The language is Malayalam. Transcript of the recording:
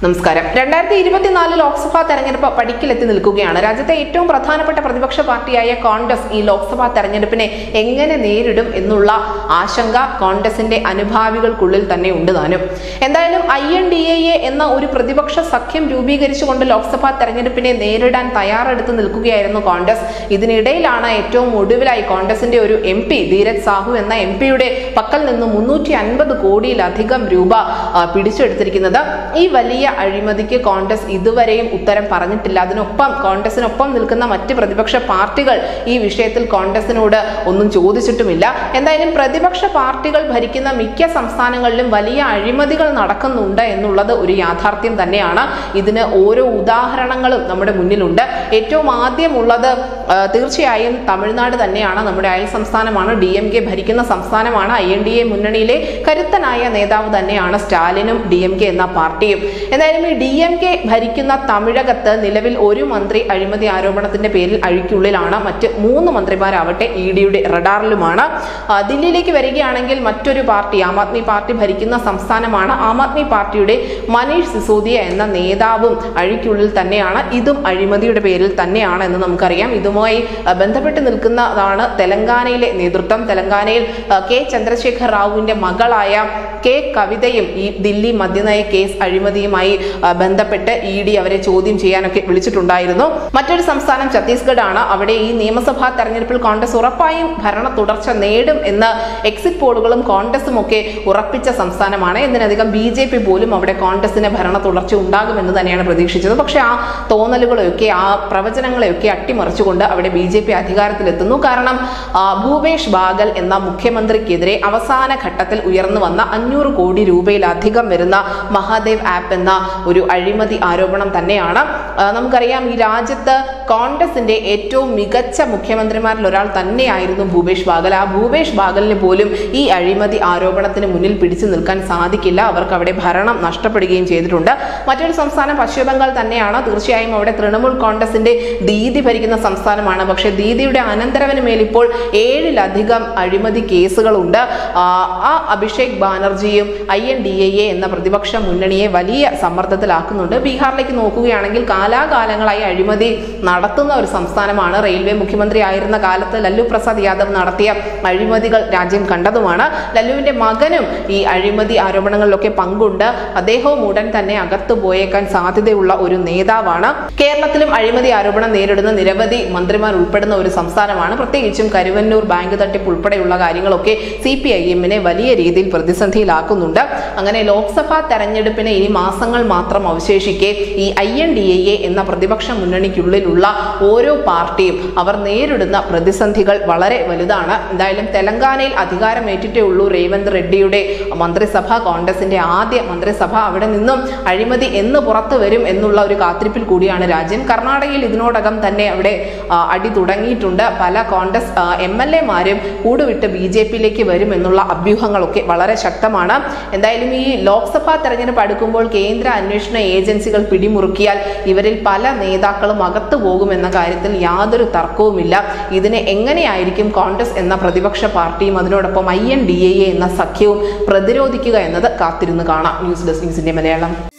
നമസ്കാരം രണ്ടായിരത്തി ഇരുപത്തിനാല് ലോക്സഭാ തെരഞ്ഞെടുപ്പ് പടിക്കിലെത്തി നിൽക്കുകയാണ് രാജ്യത്തെ ഏറ്റവും പ്രധാനപ്പെട്ട പ്രതിപക്ഷ പാർട്ടിയായ കോൺഗ്രസ് ഈ ലോക്സഭാ തെരഞ്ഞെടുപ്പിനെ എങ്ങനെ നേരിടും എന്നുള്ള ആശങ്ക കോൺഗ്രസിന്റെ അനുഭാവികൾക്കുള്ളിൽ തന്നെ ഉണ്ട് താനും എന്തായാലും ഐ എൻ ഡി എ എന്ന ഒരു പ്രതിപക്ഷ സഖ്യം രൂപീകരിച്ചുകൊണ്ട് ലോക്സഭാ തെരഞ്ഞെടുപ്പിനെ നേരിടാൻ തയ്യാറെടുത്ത് നിൽക്കുകയായിരുന്നു കോൺഗ്രസ് ഇതിനിടയിലാണ് ഏറ്റവും ഒടുവിലായി കോൺഗ്രസിന്റെ ഒരു എം പി ധീരജ് സാഹു എന്ന എം പിയുടെ പക്കൽ നിന്ന് മുന്നൂറ്റി അൻപത് കോടിയിലധികം രൂപ ആ, പിടിച്ചെടുത്തിരിക്കുന്നത് ഈ വലിയ അഴിമതിക്ക് കോൺഗ്രസ് ഇതുവരെയും ഉത്തരം പറഞ്ഞിട്ടില്ല അതിനൊപ്പം കോൺഗ്രസിനൊപ്പം നിൽക്കുന്ന മറ്റ് പ്രതിപക്ഷ പാർട്ടികൾ ഈ വിഷയത്തിൽ കോൺഗ്രസിനോട് ഒന്നും ചോദിച്ചിട്ടുമില്ല എന്തായാലും പ്രതിപക്ഷ പാർട്ടികൾ ഭരിക്കുന്ന മിക്ക സംസ്ഥാനങ്ങളിലും വലിയ അഴിമതികൾ നടക്കുന്നുണ്ട് എന്നുള്ളത് ഒരു യാഥാർത്ഥ്യം തന്നെയാണ് ഇതിന് ഓരോ ഉദാഹരണങ്ങളും നമ്മുടെ മുന്നിലുണ്ട് ഏറ്റവും ആദ്യമുള്ളത് ആ, തീർച്ചയായും തമിഴ്നാട് തന്നെയാണ് നമ്മുടെ അയൽ സംസ്ഥാനമാണ് ഡി എം കെ ഭരിക്കുന്ന സംസ്ഥാനമാണ് ഐ എൻ ഡി എ മുന്നണിയിലെ കരുത്തനായ നേതാവ് തന്നെയാണ് സ്റ്റാലിനും ഡി എം കെ എന്ന പാർട്ടിയും എന്തായാലും ഈ ഡി എം കെ ഭരിക്കുന്ന തമിഴകത്ത് നിലവിൽ ഒരു മന്ത്രി അഴിമതി ആരോപണത്തിന്റെ പേരിൽ അഴിക്കുള്ളിലാണ് മറ്റ് മൂന്ന് മന്ത്രിമാരാവട്ടെ ഇ ഡിയുടെ റഡാറിലുമാണ് ആ, ദില്ലിയിലേക്ക് വരികയാണെങ്കിൽ മറ്റൊരു പാർട്ടി ആം ആദ്മി പാർട്ടി ഭരിക്കുന്ന സംസ്ഥാനമാണ് ആം ആദ്മി പാർട്ടിയുടെ മനീഷ് സിസോദിയ എന്ന നേതാവും അഴിക്കുള്ളിൽ തന്നെയാണ് ഇതും അഴിമതിയുടെ പേരിൽ തന്നെയാണ് എന്ന് നമുക്കറിയാം ഇതുമായി ആ, ബന്ധപ്പെട്ട് നിൽക്കുന്നതാണ് തെലങ്കാനയിലെ നേതൃത്വം തെലങ്കാനയിൽ ആ, കെ ചന്ദ്രശേഖർ റാവുവിന്റെ മകളായ കെ കവിതയും ഈ ദില്ലി മദ്യനയ കേസ് അഴിമതിയുമായി ആ, ബന്ധപ്പെട്ട് ഇ ഡി അവരെ ചോദ്യം ചെയ്യാനൊക്കെ വിളിച്ചിട്ടുണ്ടായിരുന്നു മറ്റൊരു സംസ്ഥാനം ഛത്തീസ്ഗഡ് ആണ് അവിടെ ഈ നിയമസഭാ തെരഞ്ഞെടുപ്പിൽ കോൺഗ്രസ് ഉറപ്പായും ഭരണ തുടർച്ച നേടും എന്ന് എക്സിറ്റ് പോളുകളും കോൺഗ്രസും ഒക്കെ ഉറപ്പിച്ച സംസ്ഥാനമാണ് എന്തിനധികം ബി ജെ പി പോലും അവിടെ കോൺഗ്രസിന് ഭരണ തുടർച്ച ഉണ്ടാകുമെന്ന് തന്നെയാണ് പ്രതീക്ഷിച്ചത് പക്ഷേ ആ തോന്നലുകളെയൊക്കെ ആ പ്രവചനങ്ങളെയൊക്കെ അട്ടിമറിച്ചുകൊണ്ട് അവിടെ ബി ജെ പി അധികാരത്തിലെത്തുന്നു കാരണം ആ, ഭൂപേഷ് ബാഗൽ എന്ന മുഖ്യമന്ത്രിക്കെതിരെ അവസാന ഘട്ടത്തിൽ ഉയർന്നു വന്ന അഞ്ഞൂറ് കോടി രൂപയിലധികം വരുന്ന മഹാദേവ് ആപ്പ് എന്ന ഒരു അഴിമതി ആരോപണം തന്നെയാണ് ആ, നമുക്കറിയാം ഈ രാജ്യത്ത് കോൺഗ്രസിന്റെ ഏറ്റവും മികച്ച മുഖ്യമന്ത്രിമാരിൽ ഒരാൾ തന്നെയായിരുന്നു ഭൂപേഷ് ബാഗൽ ആ ഭൂപേഷ് ബാഗലിന് പോലും ഈ അഴിമതി ആരോപണത്തിന് മുന്നിൽ പിടിച്ചു നിൽക്കാൻ സാധിക്കില്ല അവർക്ക് അവിടെ ഭരണം നഷ്ടപ്പെടുകയും ചെയ്തിട്ടുണ്ട് മറ്റൊരു സംസ്ഥാനം പശ്ചിമ ബംഗാൾ തന്നെയാണ് തീർച്ചയായും അവിടെ തൃണമൂൽ കോൺഗ്രസിന്റെ ദീദി ഭരിക്കുന്ന സംസ്ഥാനമാണ് പക്ഷേ ദീദിയുടെ അനന്തരവന് മേൽ ഇപ്പോൾ ഏഴിലധികം അഴിമതി കേസുകളുണ്ട് ആ, ആ അഭിഷേക് ബാനർജിയും ഐ എൻ ഡി എ എന്ന പ്രതിപക്ഷ മുന്നണിയെ വലിയ സമ്മർദ്ദത്തിലാക്കുന്നുണ്ട് ബീഹാറിലേക്ക് നോക്കുകയാണെങ്കിൽ കാലാകാലങ്ങളായി അഴിമതി നടത്തുന്ന ഒരു സംസ്ഥാനമാണ് റെയിൽവേ മുഖ്യമന്ത്രി ആയിരുന്ന കാലത്ത് ലല്ലു പ്രസാദ് യാദവ് നടത്തിയ അഴിമതികൾ രാജ്യം കണ്ടതുമാണ് ലല്ലുവിന്റെ മകനും ഈ അഴിമതി ആരോപണങ്ങളിലൊക്കെ പങ്കുണ്ട് അദ്ദേഹവും ഉടൻ തന്നെ അകത്തു പോയേക്കാൻ സാധ്യതയുള്ള ഒരു നേതാവാണ് കേരളത്തിലും അഴിമതി ആരോപണം നേരിടുന്ന നിരവധി മന്ത്രിമാർ ഉൾപ്പെടുന്ന ഒരു സംസ്ഥാനമാണ് പ്രത്യേകിച്ചും കരുവന്നൂർ ബാങ്ക് തട്ടിപ്പ് ഉൾപ്പെടെയുള്ള കാര്യങ്ങളൊക്കെ സി പി ഐ എമ്മിനെ വലിയ രീതിയിൽ പ്രതിസന്ധിയിലാക്കുന്നുണ്ട് അങ്ങനെ ലോക്സഭാ തെരഞ്ഞെടുപ്പിന് ഇനി മാസങ്ങൾ മാത്രം അവശേഷിക്കെ ഈ ഐ എൻ ഡി എ എന്ന പ്രതിപക്ഷ മുന്നണിക്കുള്ളിലുള്ള ഓരോ പാർട്ടിയും അവർ നേരിടുന്ന പ്രതിസന്ധികൾ വളരെ വലുതാണ് എന്തായാലും തെലങ്കാനയിൽ അധികാരമേറ്റിട്ടേ ഉള്ളൂ റേവന്ത് റെഡ്ഡിയുടെ മന്ത്രിസഭ കോൺഗ്രസിന്റെ ആദ്യ മന്ത്രിസഭ അവിടെ നിന്നും അഴിമതി എന്ന് പുറത്തു വരും എന്നുള്ള ഒരു കാത്തിരിപ്പിൽ കൂടിയാണ് രാജ്യം കർണാടകയിൽ ഇതിനോടകം തന്നെ അവിടെ ആ, അടി തുടങ്ങിയിട്ടുണ്ട് പല കോൺഗ്രസ് എം എൽ എമാരും കൂടുവിട്ട് ബി ജെ പിയിലേക്ക് വരും എന്നുള്ള അഭ്യൂഹങ്ങളൊക്കെ വളരെ ശക്തമാണ് എന്തായാലും ഈ ലോക്സഭാ തെരഞ്ഞെടുപ്പ് അടുക്കുമ്പോൾ കേന്ദ്ര അന്വേഷണ ഏജൻസികൾ പിടിമുറുക്കിയാൽ ഇവരിൽ പല നേതാക്കളും അകത്തു പോകുമെന്ന കാര്യത്തിൽ യാതൊരു തർക്കവുമില്ല ഇതിനെ എങ്ങനെയായിരിക്കും കോൺഗ്രസ് എന്ന പ്രതിപക്ഷ പാർട്ടിയും അതിനോടൊപ്പം ഐ എൻ ഡി എ എന്ന സഖ്യവും പ്രതിരോധിക്കുക എന്നത് കാത്തിരുന്ന് കാണാം ന്യൂസ് ഡെസ്ക് ന്യൂസിന്റെ മലയാളം